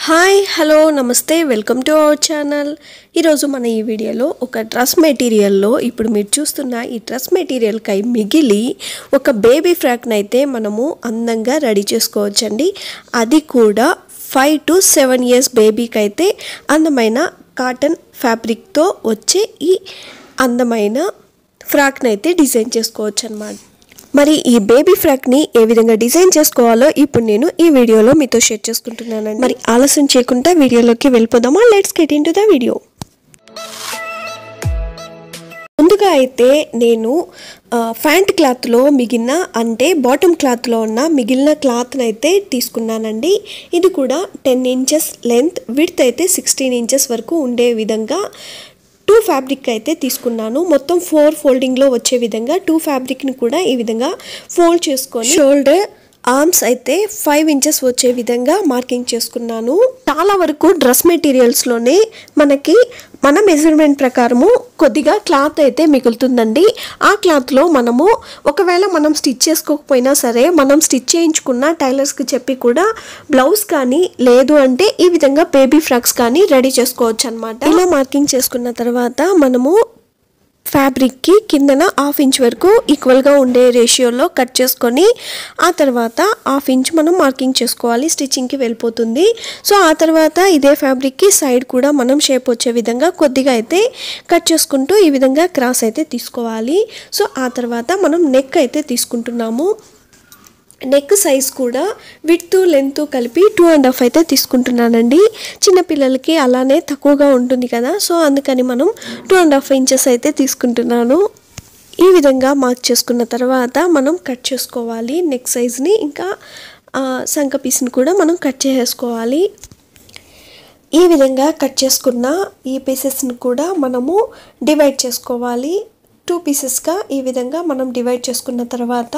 hi hello నమస్తే welcome to our channel ఈరోజు మన ఈ వీడియోలో ఒక డ్రెస్ మెటీరియల్లో ఇప్పుడు మీరు చూస్తున్న ఈ డ్రెస్ మెటీరియల్కై మిగిలి ఒక బేబీ ఫ్రాక్ని అయితే మనము అందంగా రెడీ చేసుకోవచ్చండి అది కూడా ఫైవ్ టు సెవెన్ ఇయర్స్ బేబీకి అయితే అందమైన కాటన్ ఫ్యాబ్రిక్తో వచ్చే ఈ అందమైన ఫ్రాక్ని అయితే డిజైన్ చేసుకోవచ్చు అనమాట మరి ఈ బేబీ ఫ్రాక్ని ఏ విధంగా డిజైన్ చేసుకోవాలో ఇప్పుడు నేను ఈ వీడియోలో మీతో షేర్ చేసుకుంటున్నానండి మరి ఆలస్యం చేయకుండా వీడియోలోకి వెళ్ళిపోదామా let's get into the video ముందుగా అయితే నేను ఆ, ఫ్యాంట్ క్లాత్లో మిగిలిన అంటే బాటమ్ క్లాత్లో ఉన్న మిగిలిన క్లాత్ని అయితే తీసుకున్నానండి ఇది కూడా టెన్ ఇంచెస్ లెంత్ విడ్త్ అయితే సిక్స్టీన్ ఇంచెస్ వరకు ఉండే విధంగా టూ ఫ్యాబ్రిక్ అయితే తీసుకున్నాను మొత్తం ఫోర్ ఫోల్డింగ్లో వచ్చే విధంగా టూ ఫ్యాబ్రిక్ని కూడా ఈ విధంగా ఫోల్డ్ చేసుకొని షోల్డర్ ఆర్మ్స్ అయితే ఫైవ్ ఇంచెస్ వచ్చే విధంగా మార్కింగ్ చేసుకున్నాను చాలా వరకు డ్రెస్ మెటీరియల్స్లోనే మనకి మన మెజర్మెంట్ ప్రకారము కొద్దిగా క్లాత్ అయితే మిగులుతుందండి ఆ క్లాత్లో మనము ఒకవేళ మనం స్టిచ్ చేసుకోకపోయినా సరే మనం స్టిచ్ చేయించుకున్న టైలర్స్కి చెప్పి కూడా బ్లౌజ్ కానీ లేదు అంటే ఈ విధంగా బేబీ ఫ్రాక్స్ కానీ రెడీ చేసుకోవచ్చు అనమాట ఇలా మార్కింగ్ చేసుకున్న తర్వాత మనము ఫ్యాబ్రిక్కి కిందన హాఫ్ ఇంచ్ వరకు ఈక్వల్గా ఉండే రేషియోలో కట్ చేసుకొని ఆ తర్వాత హాఫ్ ఇంచ్ మనం మార్కింగ్ చేసుకోవాలి స్టిచ్చింగ్కి వెళ్ళిపోతుంది సో ఆ తర్వాత ఇదే ఫ్యాబ్రిక్కి సైడ్ కూడా మనం షేప్ వచ్చే విధంగా కొద్దిగా అయితే కట్ చేసుకుంటూ ఈ విధంగా క్రాస్ అయితే తీసుకోవాలి సో ఆ తర్వాత మనం నెక్ అయితే తీసుకుంటున్నాము నెక్ సైజ్ కూడా విడ్త్ లెంత్ కలిపి టూ అండ్ హాఫ్ అయితే తీసుకుంటున్నానండి చిన్నపిల్లలకి అలానే తక్కువగా ఉంటుంది కదా సో అందుకని మనం టూ అండ్ హాఫ్ ఇంచెస్ అయితే తీసుకుంటున్నాను ఈ విధంగా మార్క్ చేసుకున్న తర్వాత మనం కట్ చేసుకోవాలి నెక్ సైజ్ని ఇంకా ఆ, సంక పీస్ని కూడా మనం కట్ చేసేసుకోవాలి ఈ విధంగా కట్ చేసుకున్న ఈ పీసెస్ని కూడా మనము డివైడ్ చేసుకోవాలి టూ పీసెస్గా ఈ విధంగా మనం డివైడ్ చేసుకున్న తర్వాత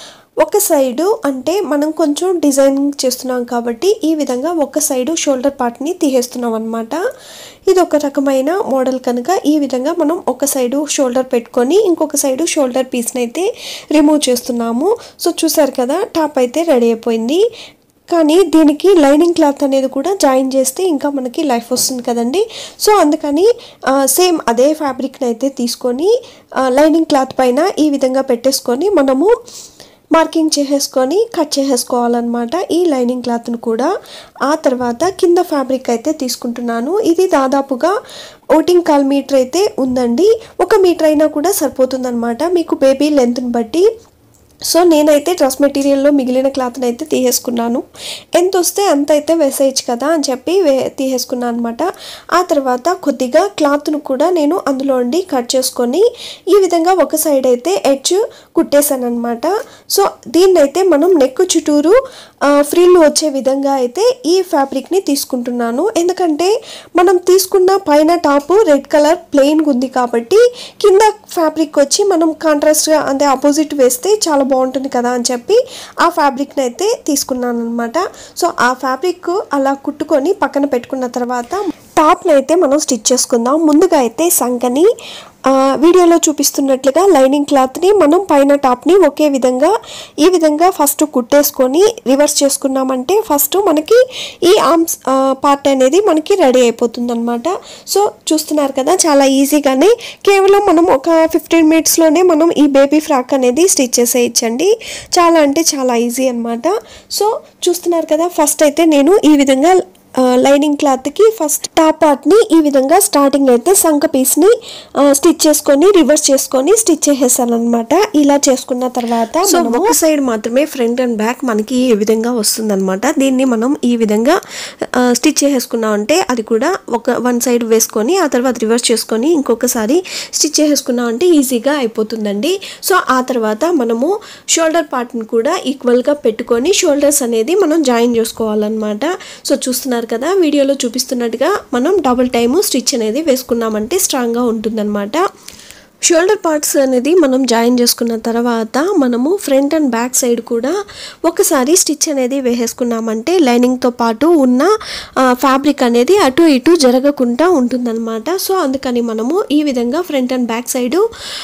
ఒక సైడు అంటే మనం కొంచెం డిజైన్ చేస్తున్నాం కాబట్టి ఈ విధంగా ఒక సైడు షోల్డర్ పార్ట్ని తీసేస్తున్నాం అనమాట ఇది ఒక రకమైన మోడల్ కనుక ఈ విధంగా మనం ఒక సైడు షోల్డర్ పెట్టుకొని ఇంకొక సైడు షోల్డర్ పీస్ని అయితే రిమూవ్ చేస్తున్నాము సో చూసారు కదా టాప్ అయితే రెడీ అయిపోయింది కానీ దీనికి లైనింగ్ క్లాత్ అనేది కూడా జాయిన్ చేస్తే ఇంకా మనకి లైఫ్ వస్తుంది కదండి సో అందుకని ఆ, సేమ్ అదే ఫ్యాబ్రిక్ని అయితే తీసుకొని ఆ, లైనింగ్ క్లాత్ పైన ఈ విధంగా పెట్టేసుకొని మనము మార్కింగ్ చేసేసుకొని కట్ చేసేసుకోవాలన్నమాట ఈ లైనింగ్ క్లాత్ను కూడా ఆ తర్వాత కింద ఫ్యాబ్రిక్ అయితే తీసుకుంటున్నాను ఇది దాదాపుగా ఓటింగ్ కాల్ మీటర్ అయితే ఉందండి ఒక మీటర్ అయినా కూడా సరిపోతుందన్నమాట మీకు బేబీ లెంత్ని బట్టి సో నేనైతే డ్రెస్ మెటీరియల్లో మిగిలిన క్లాత్ని అయితే తీసేసుకున్నాను ఎంత వస్తే అంత అయితే వేసేయచ్చు కదా అని చెప్పి వే తీసేసుకున్నాను అనమాట ఆ తర్వాత కొద్దిగా క్లాత్ను కూడా నేను అందులో ఉండి కట్ చేసుకొని ఈ విధంగా ఒక సైడ్ అయితే ఎడ్జ్ కుట్టేశాను అనమాట సో దీన్ని అయితే మనం నెక్ చుట్టూరు ఫ్రిల్ వచ్చే విధంగా అయితే ఈ ఫ్యాబ్రిక్ని తీసుకుంటున్నాను ఎందుకంటే మనం తీసుకున్న పైన టాప్ రెడ్ కలర్ ప్లెయిన్గా ఉంది కాబట్టి కింద ఫ్యాబ్రిక్ వచ్చి మనం కాంట్రాస్ట్గా అంటే ఆపోజిట్ వేస్తే చాలా బాగుంటుంది కదా అని చెప్పి ఆ ఫ్యాబ్రిక్ని అయితే తీసుకున్నాను అనమాట సో ఆ ఫ్యాబ్రిక్ అలా కుట్టుకొని పక్కన పెట్టుకున్న తర్వాత టాప్ని అయితే మనం స్టిచ్ చేసుకుందాం ముందుగా అయితే సంకని ఆ, వీడియోలో చూపిస్తున్నట్లుగా లైనింగ్ క్లాత్ని మనం పైన టాప్ని ఒకే విధంగా ఈ విధంగా ఫస్ట్ కుట్టేసుకొని రివర్స్ చేసుకున్నామంటే ఫస్ట్ మనకి ఈ ఆర్మ్స్ పార్ట్ అనేది మనకి రెడీ అయిపోతుంది అనమాట సో చూస్తున్నారు కదా చాలా ఈజీగానే కేవలం మనం ఒక ఫిఫ్టీన్ మినిట్స్లోనే మనం ఈ బేబీ ఫ్రాక్ అనేది స్టిచ్ చేసేయచ్చండి చాలా అంటే చాలా ఈజీ అనమాట సో చూస్తున్నారు కదా ఫస్ట్ అయితే నేను ఈ విధంగా ఆ, లైనింగ్ క్లాత్కి ఫస్ట్ టాప్ పార్ట్ని ఈ విధంగా స్టార్టింగ్ అయితే సంక పీస్ని స్టిచ్ చేసుకొని రివర్స్ చేసుకొని స్టిచ్ చేసేసాను అనమాట ఇలా చేసుకున్న తర్వాత సో ఒక సైడ్ మాత్రమే ఫ్రంట్ అండ్ బ్యాక్ మనకి ఈ విధంగా వస్తుందన్నమాట దీన్ని మనం ఈ విధంగా స్టిచ్ చేసేసుకున్నామంటే అది కూడా ఒక వన్ సైడ్ వేసుకొని ఆ తర్వాత రివర్స్ చేసుకొని ఇంకొకసారి స్టిచ్ చేసేసుకున్నామంటే ఈజీగా అయిపోతుందండి సో ఆ తర్వాత మనము షోల్డర్ పార్ట్ని కూడా ఈక్వల్గా పెట్టుకొని షోల్డర్స్ అనేది మనం జాయిన్ చేసుకోవాలన్నమాట సో చూస్తున్నారు కదా వీడియోలో చూపిస్తున్నట్టుగా మనం డబుల్ టైము స్టిచ్ అనేది వేసుకున్నామంటే స్ట్రాంగ్గా ఉంటుందన్నమాట షోల్డర్ పార్ట్స్ అనేది మనం జాయిన్ చేసుకున్న తర్వాత మనము ఫ్రంట్ అండ్ బ్యాక్ సైడ్ కూడా ఒకసారి స్టిచ్ అనేది వేసేసుకున్నామంటే లైనింగ్తో పాటు ఉన్న ఫ్యాబ్రిక్ అనేది అటు ఇటు జరగకుండా ఉంటుందన్నమాట సో అందుకని మనము ఈ విధంగా front and back side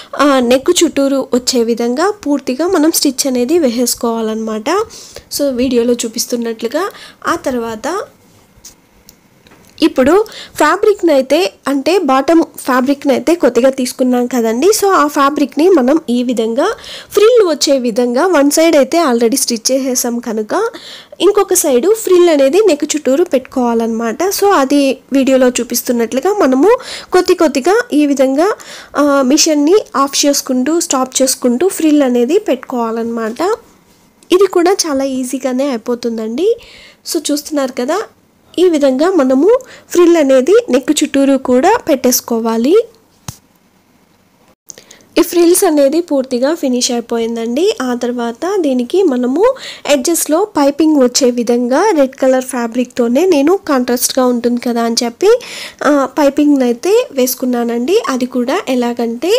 neck చుట్టూరు వచ్చే విధంగా పూర్తిగా మనం స్టిచ్ అనేది వేసేసుకోవాలన్నమాట సో వీడియోలో చూపిస్తున్నట్లుగా ఆ తర్వాత ఇప్పుడు ఫ్యాబ్రిక్ని అయితే అంటే బాటమ్ ఫ్యాబ్రిక్ని అయితే కొద్దిగా తీసుకున్నాం కదండి సో ఆ ఫ్యాబ్రిక్ని మనం ఈ విధంగా ఫ్రిల్ వచ్చే విధంగా వన్ సైడ్ అయితే ఆల్రెడీ స్టిచ్ చేసేసాం కనుక ఇంకొక సైడు ఫ్రిల్ అనేది నెక్ చుట్టూరు పెట్టుకోవాలన్నమాట సో అది వీడియోలో చూపిస్తున్నట్లుగా మనము కొద్ది కొద్దిగా ఈ విధంగా ఆ, మిషన్ని ఆఫ్ చేసుకుంటూ స్టాప్ చేసుకుంటూ ఫ్రిల్ అనేది పెట్టుకోవాలన్నమాట ఇది కూడా చాలా ఈజీగానే అయిపోతుందండి సో చూస్తున్నారు కదా ఈ విధంగా మనము ఫ్రిల్ అనేది నెక్ చుట్టూరు కూడా పెట్టేసుకోవాలి ఈ ఫ్రిల్స్ అనేది పూర్తిగా ఫినిష్ అయిపోయిందండి ఆ తర్వాత దీనికి మనము ఎడ్జెస్లో పైపింగ్ వచ్చే విధంగా రెడ్ కలర్ ఫ్యాబ్రిక్తోనే నేను కాంట్రాస్ట్గా ఉంటుంది కదా అని చెప్పి పైపింగ్ అయితే వేసుకున్నానండి అది కూడా ఎలాగంటే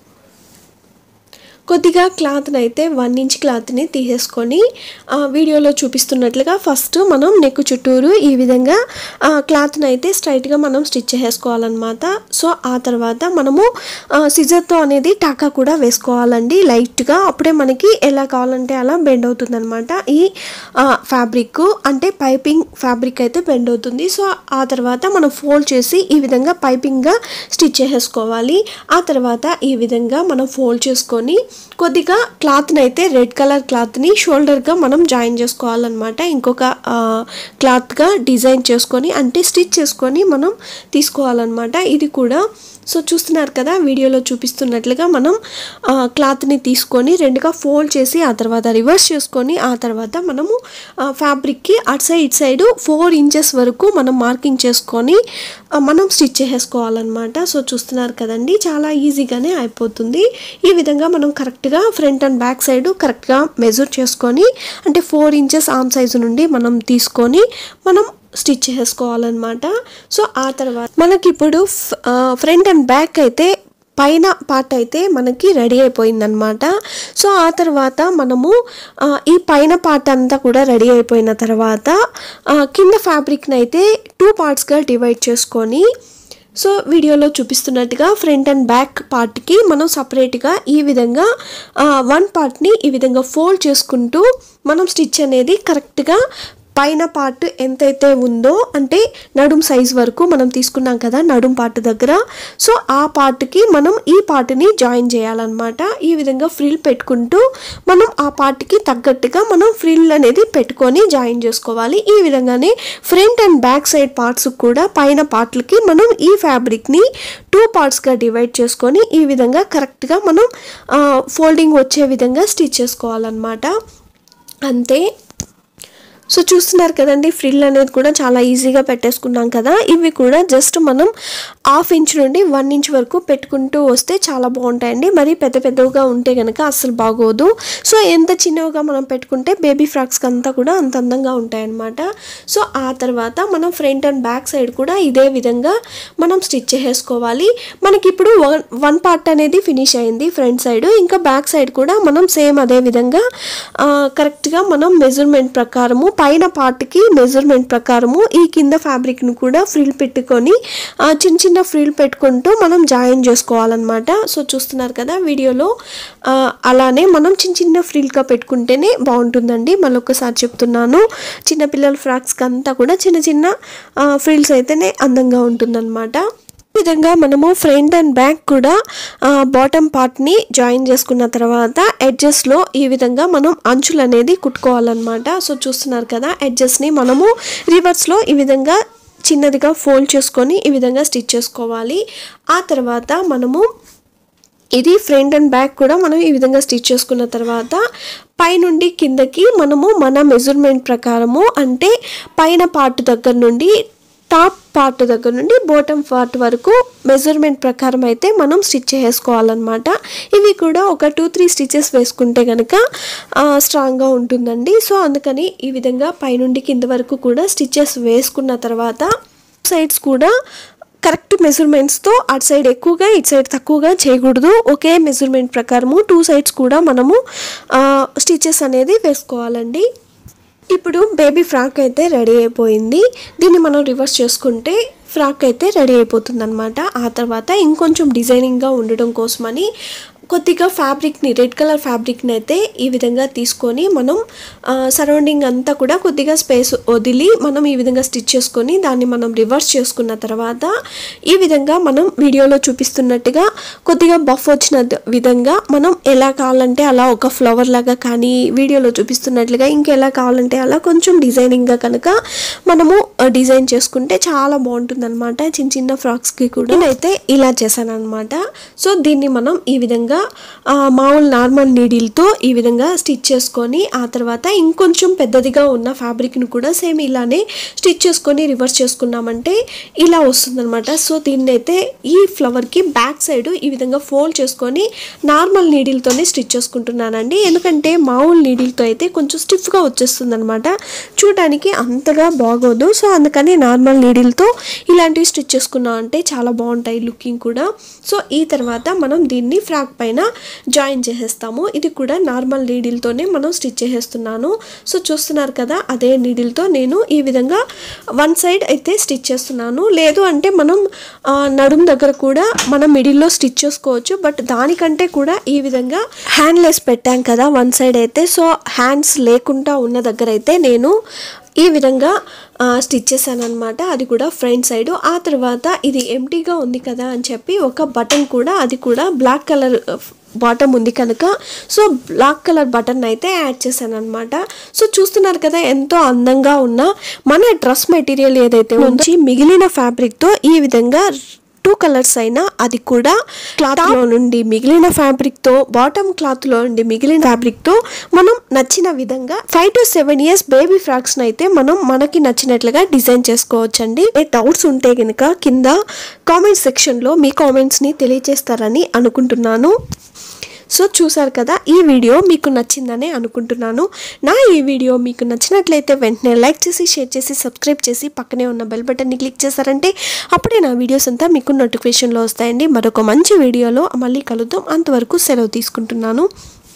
కొద్దిగా క్లాత్ని అయితే వన్ ఇంచ్ క్లాత్ని తీసేసుకొని ఆ, వీడియోలో చూపిస్తున్నట్లుగా ఫస్ట్ మనం నెక్ చుట్టూరు ఈ విధంగా ఆ, క్లాత్ని అయితే స్ట్రైట్గా మనం స్టిచ్ చేసుకోవాలన్నమాట సో ఆ తర్వాత మనము ఆ, సిజర్తో అనేది టాకా కూడా వేసుకోవాలండి లైట్గా అప్పుడే మనకి ఎలా కావాలంటే అలా బెండ్ అవుతుందన్నమాట ఈ ఫ్యాబ్రిక్ అంటే పైపింగ్ ఫ్యాబ్రిక్ అయితే బెండ్ అవుతుంది సో ఆ తర్వాత మనం ఫోల్డ్ చేసి ఈ విధంగా పైపింగ్గా స్టిచ్ చేసేసుకోవాలి ఆ తర్వాత ఈ విధంగా మనం ఫోల్డ్ చేసుకొని కొద్దిగా క్లాత్ని అయితే రెడ్ కలర్ క్లాత్ని షోల్డర్గా మనం జాయిన్ చేసుకోవాలన్నమాట ఇంకొక ఆ, క్లాత్గా డిజైన్ చేసుకొని అంటే స్టిచ్ చేసుకొని మనం తీసుకోవాలన్నమాట ఇది కూడా సో చూస్తున్నారు కదా వీడియోలో చూపిస్తున్నట్లుగా మనం ఆ, క్లాత్ని తీసుకొని రెండుగా ఫోల్డ్ చేసి ఆ తర్వాత రివర్స్ చేసుకొని ఆ తర్వాత మనము ఆ, ఫ్యాబ్రిక్కి అటు సైడ్ ఇటు సైడ్ ఫోర్ ఇంచెస్ వరకు మనం మార్కింగ్ చేసుకొని ఆ, మనం స్టిచ్ చేసేసుకోవాలన్నమాట సో చూస్తున్నారు కదండి చాలా ఈజీగానే అయిపోతుంది ఈ విధంగా మనం కరెక్ట్గా ఫ్రంట్ అండ్ బ్యాక్ సైడ్ కరెక్ట్గా మెజర్ చేసుకొని అంటే ఫోర్ ఇంచెస్ ఆర్మ్ సైజు నుండి మనం తీసుకొని మనం స్టిచ్ చేసుకోవాలన్నమాట సో ఆ తర్వాత మనకి ఇప్పుడు ఫ్రంట్ అండ్ బ్యాక్ అయితే పైన పార్ట్ అయితే మనకి రెడీ అయిపోయిందనమాట సో ఆ తర్వాత మనము ఆ, ఈ పైన పార్ట్ అంతా కూడా రెడీ అయిపోయిన తర్వాత ఆ, కింద ఫ్యాబ్రిక్ని అయితే టూ పార్ట్స్గా డివైడ్ చేసుకొని సో వీడియోలో చూపిస్తున్నట్టుగా ఫ్రంట్ అండ్ బ్యాక్ పార్ట్కి మనం సపరేట్గా ఈ విధంగా వన్ పార్ట్ని ఈ విధంగా ఫోల్డ్ చేసుకుంటూ మనం స్టిచ్ అనేది కరెక్ట్గా పైన పార్ట్ ఎంతైతే ఉందో అంటే నడుం సైజ్ వరకు మనం తీసుకున్నాం కదా నడుం పార్ట్ దగ్గర సో ఆ పార్ట్కి మనం ఈ పార్ట్ని జాయిన్ చేయాలన్నమాట ఈ విధంగా ఫ్రిల్ పెట్టుకుంటూ మనం ఆ పార్ట్కి తగ్గట్టుగా మనం ఫ్రిల్ అనేది పెట్టుకొని జాయిన్ చేసుకోవాలి ఈ విధంగానే front and back side parts కూడా పైన పార్ట్లకి మనం ఈ ఫ్యాబ్రిక్ని టూ పార్ట్స్గా డివైడ్ చేసుకొని ఈ విధంగా కరెక్ట్గా మనం ఫోల్డింగ్ వచ్చే విధంగా స్టిచ్ చేసుకోవాలన్నమాట అంతే సో చూస్తున్నారు కదండి ఫ్రిల్ అనేది కూడా చాలా ఈజీగా పెట్టేసుకున్నాం కదా ఇవి కూడా జస్ట్ మనం హాఫ్ ఇంచ్ నుండి వన్ ఇంచ్ వరకు పెట్టుకుంటూ వస్తే చాలా బాగుంటాయండి మరి పెద్ద పెద్దగా ఉంటే కనుక అస్సలు బాగోదు సో ఎంత చిన్నవిగా మనం పెట్టుకుంటే బేబీ ఫ్రాక్స్కి అంతా కూడా అంత అందంగా ఉంటాయన్నమాట సో ఆ తర్వాత మనం ఫ్రంట్ అండ్ బ్యాక్ సైడ్ కూడా ఇదే విధంగా మనం స్టిచ్ చేసేసుకోవాలి మనకి ఇప్పుడు వన్ వన్ పార్ట్ అనేది ఫినిష్ అయింది ఫ్రంట్ సైడ్ ఇంకా బ్యాక్ సైడ్ కూడా మనం సేమ్ అదే విధంగా ఆ, కరెక్ట్గా మనం మెజర్మెంట్ ప్రకారము పైన పార్ట్కి మెజర్మెంట్ ప్రకారము ఈ కింద ఫ్యాబ్రిక్ను కూడా ఫ్రిల్ పెట్టుకొని ఆ, చిన్న చిన్న ఫ్రిల్ పెట్టుకుంటూ మనం జాయిన్ చేసుకోవాలన్నమాట సో చూస్తున్నారు కదా వీడియోలో ఆ, అలానే మనం చిన్న చిన్న ఫ్రిల్గా పెట్టుకుంటేనే బాగుంటుందండి మళ్ళీ ఒకసారి చెప్తున్నాను చిన్నపిల్లల ఫ్రాక్స్కి అంతా కూడా చిన్న చిన్న ఫ్రిల్స్ అయితేనే అందంగా ఉంటుందన్నమాట ఈ విధంగా మనము ఫ్రంట్ అండ్ బ్యాక్ కూడా బాటమ్ పార్ట్ని జాయిన్ చేసుకున్న తర్వాత ఎడ్జెస్లో ఈ విధంగా మనం అంచులు అనేది కుట్టుకోవాలన్నమాట సో చూస్తున్నారు కదా ఎడ్జెస్ని మనము రివర్స్లో ఈ విధంగా చిన్నదిగా ఫోల్డ్ చేసుకొని ఈ విధంగా స్టిచ్ చేసుకోవాలి ఆ తర్వాత మనము ఇది ఫ్రంట్ అండ్ బ్యాక్ కూడా మనం ఈ విధంగా స్టిచ్ చేసుకున్న తర్వాత పైనుండి కిందకి మనము మన మెజర్మెంట్ ప్రకారము అంటే పైన పార్ట్ దగ్గర నుండి టాప్ పార్ట్ దగ్గర నుండి బాటమ్ పార్ట్ వరకు మెజర్మెంట్ ప్రకారం అయితే మనం స్టిచ్ చేసుకోవాలన్నమాట ఇవి కూడా ఒక టూ త్రీ స్టిచెస్ వేసుకుంటే కనుక స్ట్రాంగ్గా ఉంటుందండి సో అందుకని ఈ విధంగా పైనుండి కింద వరకు కూడా స్టిచెస్ వేసుకున్న తర్వాత సైడ్స్ కూడా కరెక్ట్ మెజర్మెంట్స్తో అటు సైడ్ ఎక్కువగా ఇటు సైడ్ తక్కువగా చేయకూడదు ఒకే మెజర్మెంట్ ప్రకారము టూ సైడ్స్ కూడా మనము స్టిచెస్ అనేది వేసుకోవాలండి ఇప్పుడు బేబీ ఫ్రాక్ అయితే రెడీ అయిపోయింది దీన్ని మనం రివర్స్ చేసుకుంటే ఫ్రాక్ అయితే రెడీ అయిపోతుంది అనమాట ఆ తర్వాత ఇంకొంచెం డిజైనింగ్గా ఉండడం కోసమని కొద్దిగా ఫ్యాబ్రిక్ని రెడ్ కలర్ ఫ్యాబ్రిక్ని అయితే ఈ విధంగా తీసుకొని మనం సరౌండింగ్ అంతా కూడా కొద్దిగా స్పేస్ వదిలి మనం ఈ విధంగా స్టిచ్ చేసుకొని దాన్ని మనం రివర్స్ చేసుకున్న తర్వాత ఈ విధంగా మనం వీడియోలో చూపిస్తున్నట్టుగా కొద్దిగా బఫ్ వచ్చిన ద- విధంగా మనం ఎలా కావాలంటే అలా ఒక ఫ్లవర్ లాగా కానీ వీడియోలో చూపిస్తున్నట్లుగా ఇంకెలా కావాలంటే అలా కొంచెం డిజైనింగ్గా కనుక మనము డిజైన్ చేసుకుంటే చాలా బాగుంటుంది అనమాట చిన్న చిన్న ఫ్రాక్స్కి కూడా నేనైతే ఇలా చేశాను అనమాట సో దీన్ని మనం ఈ విధంగా ఆ, మామూలు నార్మల్ నీడిల్తో ఈ విధంగా స్టిచ్ చేసుకొని ఆ తర్వాత ఇంకొంచెం పెద్దదిగా ఉన్న ఫ్యాబ్రిక్ని కూడా సేమ్ ఇలానే స్టిచ్ చేసుకొని రివర్స్ చేసుకున్నామంటే ఇలా వస్తుందన్నమాట సో దీన్ని అయితే ఈ ఫ్లవర్కి బ్యాక్ సైడ్ ఈ విధంగా ఫోల్డ్ చేసుకొని నార్మల్ నీడిల్తోనే స్టిచ్ చేసుకుంటున్నానండి ఎందుకంటే మామూలు నీడిల్తో అయితే కొంచెం స్టిఫ్గా వచ్చేస్తుంది అనమాట చూడడానికి అంతగా బాగోదు సో అందుకని నార్మల్ నీడిల్తో ఇలాంటివి స్టిచ్ చేసుకున్నాం అంటే చాలా బాగుంటాయి లుకింగ్ కూడా సో ఈ తర్వాత మనం దీన్ని ఫ్రాక్ పైన జాయిన్ చేసేస్తాము ఇది కూడా నార్మల్ నీడిల్తోనే మనం స్టిచ్ చేసేస్తున్నాను సో చూస్తున్నారు కదా అదే నీడిల్తో నేను ఈ విధంగా వన్ సైడ్ అయితే స్టిచ్ చేస్తున్నాను లేదు అంటే మనం ఆ, నడుం దగ్గర కూడా మనం మిడిల్లో స్టిచ్ చేసుకోవచ్చు బట్ దానికంటే కూడా ఈ విధంగా హ్యాండ్లెస్ పెట్టాం కదా వన్ సైడ్ అయితే సో హ్యాండ్స్ లేకుండా ఉన్న దగ్గర అయితే నేను ఈ విధంగా ఆ, స్టిచ్ చేశాను అనమాట అది కూడా ఫ్రంట్ సైడ్ ఆ తర్వాత ఇది ఎంటీగా ఉంది కదా అని చెప్పి ఒక బటన్ కూడా అది కూడా బ్లాక్ కలర్ బాటమ్ ఉంది కనుక సో బ్లాక్ కలర్ బటన్ అయితే యాడ్ చేశాను అనమాట సో చూస్తున్నారు కదా ఎంతో అందంగా ఉన్న మన డ్రెస్ మెటీరియల్ ఏదైతే ఉంచి మిగిలిన ఫ్యాబ్రిక్తో ఈ విధంగా టూ కలర్స్ అయినా అది కూడా క్లాత్ లో నుండి మిగిలిన ఫ్యాబ్రిక్ తో బాటమ్ క్లాత్ లో నుండి మిగిలిన ఫ్యాబ్రిక్ తో మనం నచ్చిన విధంగా five to seven years baby frocks అయితే మనం మనకి నచ్చినట్లుగా డిజైన్ చేసుకోవచ్చండి డౌట్స్ ఉంటే కనుక కింద కామెంట్ సెక్షన్ లో మీ కామెంట్స్ ని తెలియజేస్తారని అనుకుంటున్నాను సో చూసారు కదా ఈ వీడియో మీకు నచ్చిందని అనుకుంటున్నాను నా ఈ వీడియో మీకు నచ్చినట్లయితే వెంటనే లైక్ చేసి షేర్ చేసి సబ్స్క్రైబ్ చేసి పక్కనే ఉన్న బెల్ బటన్ని క్లిక్ చేశారంటే అప్పుడే నా వీడియోస్ అంతా మీకు నోటిఫికేషన్లో వస్తాయండి మరొక మంచి వీడియోలో మళ్ళీ కలుద్దాం అంతవరకు సెలవు తీసుకుంటున్నాను